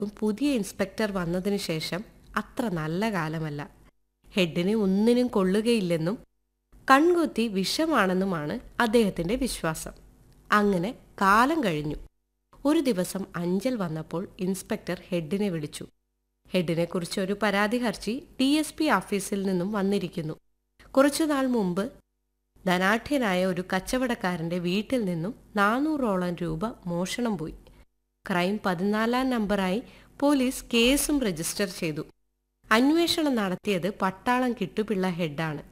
പുതിയ ഇൻസ്പെക്ടർ വന്നതിനു ശേഷം അത്ര നല്ല കാലമല്ല ഹെഡിന് ഒന്നിനും കൊള്ളുകയില്ലെന്നും കൺകുത്തി വിഷമാണെന്നുമാണ് അദ്ദേഹത്തിന്റെ വിശ്വാസം അങ്ങനെ കാലം കഴിഞ്ഞു ഒരു ദിവസം അഞ്ചൽ വന്നപ്പോൾ ഇൻസ്പെക്ടർ ഹെഡിനെ വിളിച്ചു ഹെഡിനെ കുറിച്ച് ഒരു പരാതി ഹർജി ഡി എസ് പി ഓഫീസിൽ നിന്നും വന്നിരിക്കുന്നു കുറച്ചുനാൾ മുമ്പ് ധനാഠ്യനായ ഒരു കച്ചവടക്കാരന്റെ വീട്ടിൽ നിന്നും നാനൂറോളം രൂപ മോഷണം പോയി ക്രൈം പതിനാലാം നമ്പറായി പോലീസ് കേസും രജിസ്റ്റർ ചെയ്തു അന്വേഷണം നടത്തിയത് പട്ടാളം കിട്ടുപിള്ള ഹെഡാണ്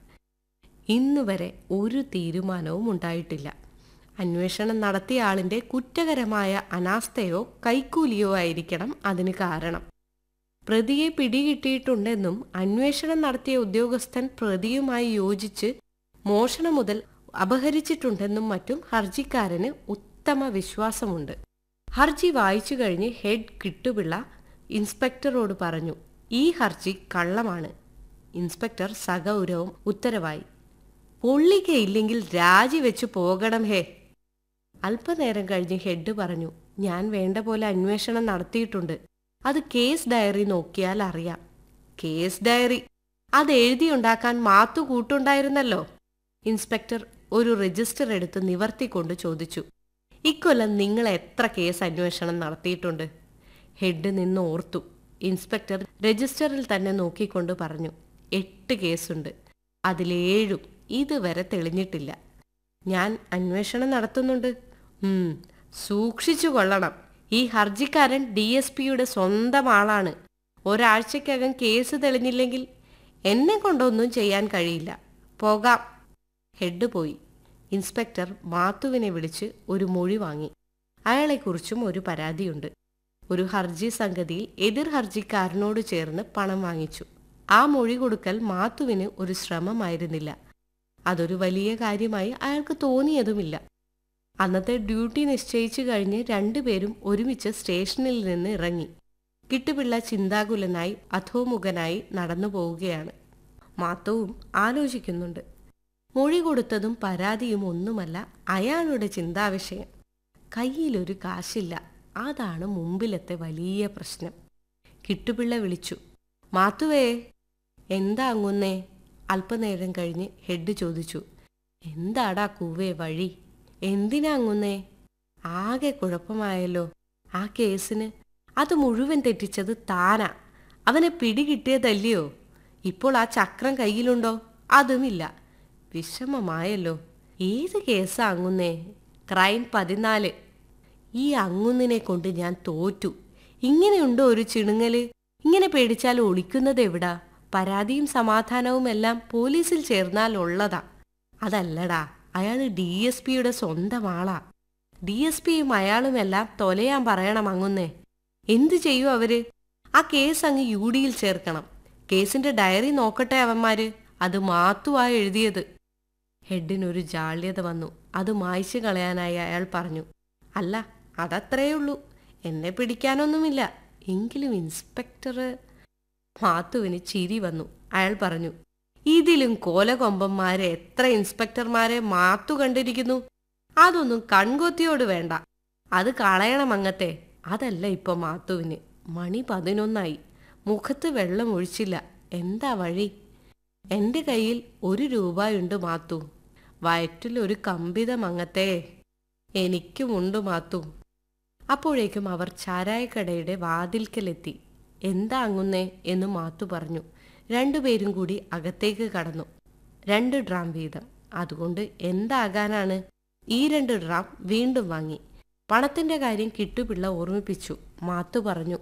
ഇന്നുവരെ ഒരു തീരുമാനവും ഉണ്ടായിട്ടില്ല അന്വേഷണം നടത്തിയ ആളിന്റെ കുറ്റകരമായ അനാസ്ഥയോ കൈക്കൂലിയോ ആയിരിക്കണം അതിന് കാരണം പ്രതിയെ പിടികിട്ടിയിട്ടുണ്ടെന്നും അന്വേഷണം നടത്തിയ ഉദ്യോഗസ്ഥൻ പ്രതിയുമായി യോജിച്ച് മോഷണം മുതൽ അപഹരിച്ചിട്ടുണ്ടെന്നും മറ്റും ഹർജിക്കാരന് ഉത്തമ വിശ്വാസമുണ്ട് ഹർജി വായിച്ചു കഴിഞ്ഞ് ഹെഡ് കിട്ടുപിള്ള ഇൻസ്പെക്ടറോട് പറഞ്ഞു ഈ ഹർജി കള്ളമാണ് ഇൻസ്പെക്ടർ സഗൗരവം ഉത്തരവായി പൊള്ളിക്കയില്ലെങ്കിൽ രാജിവെച്ചു പോകണം ഹേ അല്പനേരം കഴിഞ്ഞ് ഹെഡ് പറഞ്ഞു ഞാൻ വേണ്ട പോലെ അന്വേഷണം നടത്തിയിട്ടുണ്ട് അത് കേസ് ഡയറി നോക്കിയാൽ അറിയാം കേസ് ഡയറി അത് എഴുതിയുണ്ടാക്കാൻ മാത്തു കൂട്ടുണ്ടായിരുന്നല്ലോ ഇൻസ്പെക്ടർ ഒരു രജിസ്റ്റർ എടുത്ത് നിവർത്തിക്കൊണ്ട് ചോദിച്ചു ഇക്കൊല്ലം നിങ്ങൾ എത്ര കേസ് അന്വേഷണം നടത്തിയിട്ടുണ്ട് ഹെഡ് നിന്ന് ഓർത്തു ഇൻസ്പെക്ടർ രജിസ്റ്ററിൽ തന്നെ നോക്കിക്കൊണ്ട് പറഞ്ഞു എട്ട് കേസുണ്ട് അതിലേഴും ഇതുവരെ തെളിഞ്ഞിട്ടില്ല ഞാൻ അന്വേഷണം നടത്തുന്നുണ്ട് ഉം സൂക്ഷിച്ചു കൊള്ളണം ഈ ഹർജിക്കാരൻ ഡി എസ് പിയുടെ സ്വന്തം ആളാണ് ഒരാഴ്ചക്കകം കേസ് തെളിഞ്ഞില്ലെങ്കിൽ എന്നെ കൊണ്ടൊന്നും ചെയ്യാൻ കഴിയില്ല പോകാം ഹെഡ് പോയി ഇൻസ്പെക്ടർ മാത്തുവിനെ വിളിച്ച് ഒരു മൊഴി വാങ്ങി അയാളെക്കുറിച്ചും ഒരു പരാതിയുണ്ട് ഒരു ഹർജി സംഗതിയിൽ എതിർ ഹർജിക്കാരനോട് ചേർന്ന് പണം വാങ്ങിച്ചു ആ മൊഴി കൊടുക്കൽ മാത്തുവിന് ഒരു ശ്രമമായിരുന്നില്ല അതൊരു വലിയ കാര്യമായി അയാൾക്ക് തോന്നിയതുമില്ല അന്നത്തെ ഡ്യൂട്ടി നിശ്ചയിച്ചു കഴിഞ്ഞ് രണ്ടുപേരും ഒരുമിച്ച് സ്റ്റേഷനിൽ നിന്ന് ഇറങ്ങി കിട്ടുപിള്ള ചിന്താകുലനായി അധോമുഖനായി നടന്നു പോവുകയാണ് മാത്തവും ആലോചിക്കുന്നുണ്ട് മൊഴി കൊടുത്തതും പരാതിയും ഒന്നുമല്ല അയാളുടെ ചിന്താവിഷയം കയ്യിലൊരു കാശില്ല അതാണ് മുമ്പിലത്തെ വലിയ പ്രശ്നം കിട്ടുപിള്ള വിളിച്ചു മാത്തുവേ എന്താ അങ്ങുന്നേ അല്പനേരം കഴിഞ്ഞ് ഹെഡ് ചോദിച്ചു എന്താടാ കൂവേ വഴി എന്തിനാ അങ്ങുന്നേ ആകെ കുഴപ്പമായല്ലോ ആ കേസിന് അത് മുഴുവൻ തെറ്റിച്ചത് താനാ അവനെ പിടികിട്ടിയതല്ലയോ ഇപ്പോൾ ആ ചക്രം കയ്യിലുണ്ടോ അതുമില്ല വിഷമമായല്ലോ ഏത് കേസാ അങ്ങുന്നേ ക്രൈം പതിനാല് ഈ അങ്ങുന്നിനെ കൊണ്ട് ഞാൻ തോറ്റു ഇങ്ങനെയുണ്ടോ ഒരു ചിണുങ്ങല് ഇങ്ങനെ പേടിച്ചാൽ ഒളിക്കുന്നത് എവിടാ പരാതിയും സമാധാനവും എല്ലാം പോലീസിൽ ചേർന്നാൽ ഉള്ളതാ അതല്ലടാ അയാൾ ഡി എസ് പിയുടെ സ്വന്തം ആളാ ഡി എസ് പിയും അയാളുമെല്ലാം തൊലയാൻ പറയണം അങ്ങുന്നേ എന്തു ചെയ്യും അവര് ആ കേസ് അങ്ങ് യു ഡിയിൽ ചേർക്കണം കേസിന്റെ ഡയറി നോക്കട്ടെ അവന്മാര് അത് മാത്തുവാ എഴുതിയത് ഹെഡിനൊരു ജാള്യത വന്നു അത് മായ്ച്ചു കളയാനായി അയാൾ പറഞ്ഞു അല്ല അതത്രേയുള്ളൂ എന്നെ പിടിക്കാനൊന്നുമില്ല എങ്കിലും ഇൻസ്പെക്ടർ മാത്തുവിന് ചിരി വന്നു അയാൾ പറഞ്ഞു ഇതിലും കോലകൊമ്പന്മാരെ എത്ര ഇൻസ്പെക്ടർമാരെ മാത്തു കണ്ടിരിക്കുന്നു അതൊന്നും കൺകൊത്തിയോട് വേണ്ട അത് കളയണം അങ്ങത്തെ അതല്ല ഇപ്പൊ മാത്തുവിന് മണി പതിനൊന്നായി മുഖത്ത് വെള്ളം ഒഴിച്ചില്ല എന്താ വഴി എന്റെ കയ്യിൽ ഒരു രൂപയുണ്ട് മാത്തു വയറ്റിൽ ഒരു കമ്പിതം അങ്ങത്തെ എനിക്കുമുണ്ട് മാത്തു അപ്പോഴേക്കും അവർ ചാരായക്കടയുടെ വാതിൽക്കലെത്തി എന്താ അങ്ങുന്നേ എന്ന് മാത്തു പറഞ്ഞു രണ്ടുപേരും കൂടി അകത്തേക്ക് കടന്നു രണ്ട് ഡ്രാം വീതം അതുകൊണ്ട് എന്താകാനാണ് ഈ രണ്ട് ഡ്രാം വീണ്ടും വാങ്ങി പണത്തിന്റെ കാര്യം കിട്ടുപിള്ള ഓർമ്മിപ്പിച്ചു മാത്തു പറഞ്ഞു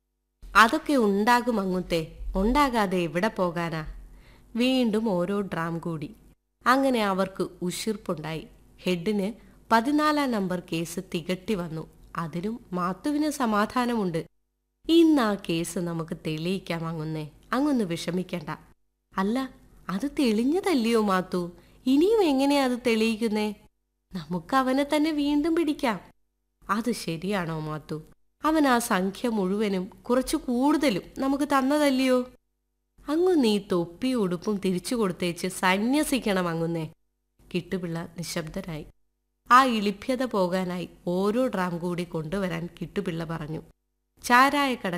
അതൊക്കെ ഉണ്ടാകും അങ്ങുത്തെ ഉണ്ടാകാതെ എവിടെ പോകാനാ വീണ്ടും ഓരോ ഡ്രാം കൂടി അങ്ങനെ അവർക്ക് ഉശിർപ്പുണ്ടായി ഹെഡിന് പതിനാലാം നമ്പർ കേസ് തികട്ടി വന്നു അതിനും മാത്തുവിന് സമാധാനമുണ്ട് ഇന്ന് ആ കേസ് നമുക്ക് തെളിയിക്കാം അങ്ങുന്നേ അങ്ങൊന്ന് വിഷമിക്കണ്ട അല്ല അത് തെളിഞ്ഞതല്ലയോ മാത്തു ഇനിയും എങ്ങനെയാ അത് തെളിയിക്കുന്നേ നമുക്ക് അവനെ തന്നെ വീണ്ടും പിടിക്കാം അത് ശരിയാണോ മാത്തു അവൻ ആ സംഖ്യ മുഴുവനും കുറച്ചു കൂടുതലും നമുക്ക് തന്നതല്ലയോ അങ്ങു നീ തൊപ്പി ഉടുപ്പും തിരിച്ചു കൊടുത്തേച്ച് സന്യസിക്കണം അങ്ങുന്നേ കിട്ടുപിള്ള നിശബ്ദനായി ആ ഇളിഭ്യത പോകാനായി ഓരോ ഡ്രാം കൂടി കൊണ്ടുവരാൻ കിട്ടുപിള്ള പറഞ്ഞു ചാരായക്കട